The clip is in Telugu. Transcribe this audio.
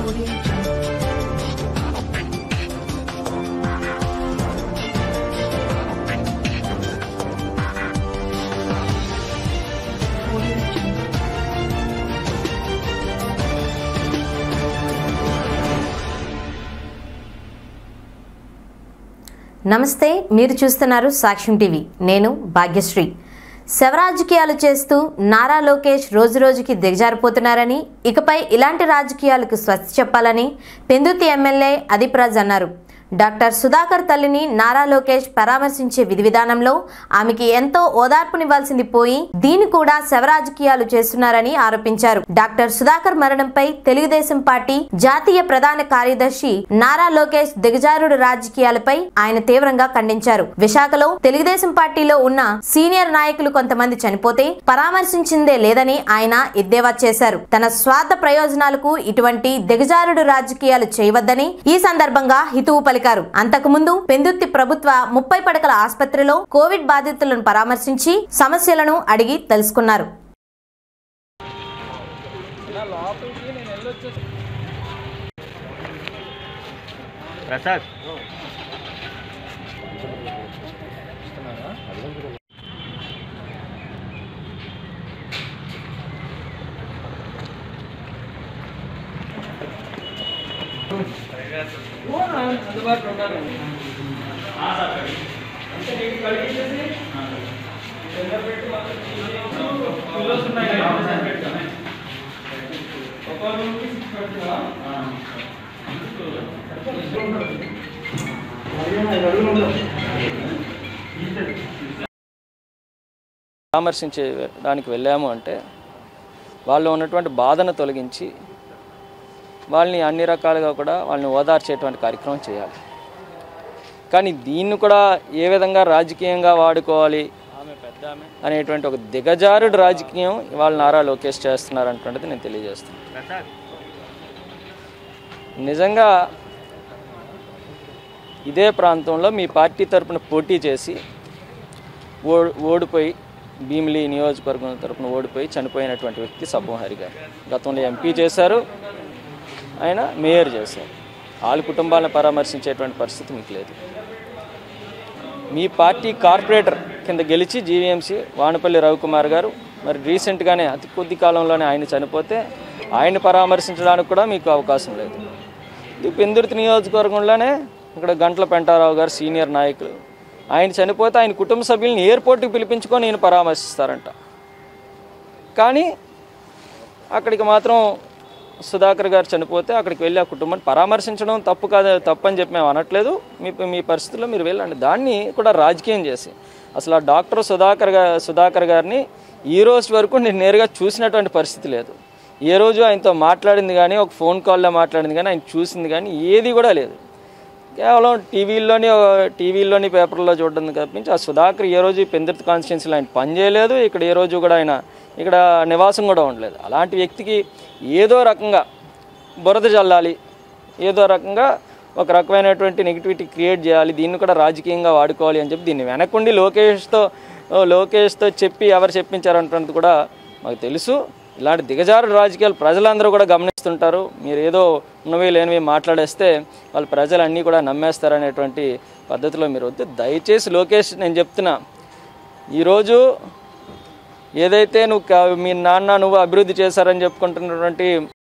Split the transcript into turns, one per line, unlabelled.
Audio Jungle. Audio Jungle.
నమస్తే మీరు చూస్తున్నారు సాక్ష్యం టీవీ నేను భాగ్యశ్రీ శవరాజకీయాలు చేస్తూ నారా లోకేష్ రోజురోజుకి దిగజారిపోతున్నారని ఇకపై ఇలాంటి రాజకీయాలకు స్వస్తి చెప్పాలని పెందుతి ఎమ్మెల్యే అదిప్రాజ్ అన్నారు డాక్టర్ సుధాకర్ తల్లిని నారా లోకేష్ పరామర్శించే విధి విధానంలో ఆమెకి ఎంతో ఓదార్పునివ్వాల్సింది పోయి దీన్ని కూడా శవరాజకీయాలు చేస్తున్నారని ఆరోపించారు డాక్టర్ సుధాకర్ మరణంపై తెలుగుదేశం పార్టీ జాతీయ ప్రధాన కార్యదర్శి నారా లోకేష్ దిగజారుడు రాజకీయాలపై ఆయన తీవ్రంగా ఖండించారు విశాఖలో తెలుగుదేశం పార్టీలో ఉన్న సీనియర్ నాయకులు కొంతమంది చనిపోతే పరామర్శించిందే లేదని ఆయన ఎద్దేవా చేశారు తన స్వార్థ ప్రయోజనాలకు ఇటువంటి దిగజారుడు రాజకీయాలు చేయవద్దని ఈ సందర్భంగా హితువు పలికారు అంతకుముందు పెందుత్తి ప్రభుత్వ ముప్పై పడకల ఆసుపత్రిలో కోవిడ్ బాధితులను పరామర్శించి సమస్యలను అడిగి తెలుసుకున్నారు
ప్రసాద్
పరామర్శించడానికి వెళ్ళాము అంటే వాళ్ళు ఉన్నటువంటి బాధను తొలగించి వాళ్ళని అన్ని రకాలుగా కూడా వాళ్ళని ఓదార్చేటువంటి కార్యక్రమం చేయాలి కానీ దీన్ని కూడా ఏ విధంగా రాజకీయంగా వాడుకోవాలి అనేటువంటి ఒక దిగజారుడు రాజకీయం ఇవాళ నారా లోకేష్ చేస్తున్నారు అనేటువంటిది నేను తెలియజేస్తున్నాను
ప్రసాద్
నిజంగా ఇదే ప్రాంతంలో మీ పార్టీ తరపున పోటీ చేసి ఓ ఓడిపోయి భీమిలి నియోజకవర్గం తరపున ఓడిపోయి చనిపోయినటువంటి వ్యక్తి సబ్బోహరి గారు గతంలో ఎంపీ చేశారు ఆయన మేయర్ చేశారు వాళ్ళ కుటుంబాలను పరామర్శించేటువంటి పరిస్థితి మీకు లేదు మీ పార్టీ కార్పొరేటర్ కింద గెలిచి జీవీఎంసీ వానపల్లి రవికుమార్ గారు మరి రీసెంట్గానే అతి కొద్ది కాలంలోనే ఆయన చనిపోతే ఆయన్ని పరామర్శించడానికి కూడా మీకు అవకాశం లేదు ఇది పెందుర్తి నియోజకవర్గంలోనే ఇక్కడ గంటల పెంటారావు గారు సీనియర్ నాయకులు ఆయన చనిపోతే ఆయన కుటుంబ సభ్యులను ఎయిర్పోర్ట్కి పిలిపించుకొని నేను పరామర్శిస్తారంట కానీ అక్కడికి మాత్రం సుధాకర్ గారు చనిపోతే అక్కడికి వెళ్ళి ఆ కుటుంబాన్ని పరామర్శించడం తప్పు కాదు తప్పు అని చెప్పి మేము అనట్లేదు మీ మీ పరిస్థితుల్లో మీరు వెళ్ళండి దాన్ని కూడా రాజకీయం చేసి అసలు ఆ డాక్టర్ సుధాకర్ గా సుధాకర్ గారిని ఈ రోజు వరకు నేను నేరుగా చూసినటువంటి పరిస్థితి లేదు ఏ రోజు ఆయనతో మాట్లాడింది కానీ ఒక ఫోన్ కాల్లో మాట్లాడింది కానీ ఆయన చూసింది కానీ ఏది కూడా లేదు కేవలం టీవీల్లోని టీవీల్లోని పేపర్లో చూడడం తప్పించి ఆ సుధాకర్ ఏ రోజు పెందుర్తి కాన్స్టిట్యున్సీలో ఆయన పని చేయలేదు ఇక్కడ ఏ రోజు కూడా ఆయన ఇక్కడ నివాసం కూడా ఉండలేదు అలాంటి వ్యక్తికి ఏదో రకంగా బురద చల్లాలి ఏదో రకంగా ఒక రకమైనటువంటి నెగిటివిటీ క్రియేట్ చేయాలి దీన్ని కూడా రాజకీయంగా వాడుకోవాలి అని చెప్పి దీన్ని వెనకుండి లోకేష్తో లోకేష్తో చెప్పి ఎవరు చెప్పించారంటున్నది కూడా మాకు తెలుసు ఇలాంటి దిగజారు రాజకీయాలు ప్రజలందరూ కూడా గమనిస్తుంటారు మీరు ఏదో ఉన్నవి లేనివి మాట్లాడేస్తే వాళ్ళ ప్రజలు అన్నీ కూడా నమ్మేస్తారనేటువంటి పద్ధతిలో మీరు వద్దు దయచేసి లోకేష్ నేను చెప్తున్నా ఈరోజు ఏదైతే నువ్వు క- మీ నాన్న నువ్వు అభివృద్ధి చేశారని చెప్పుకుంటున్నటువంటి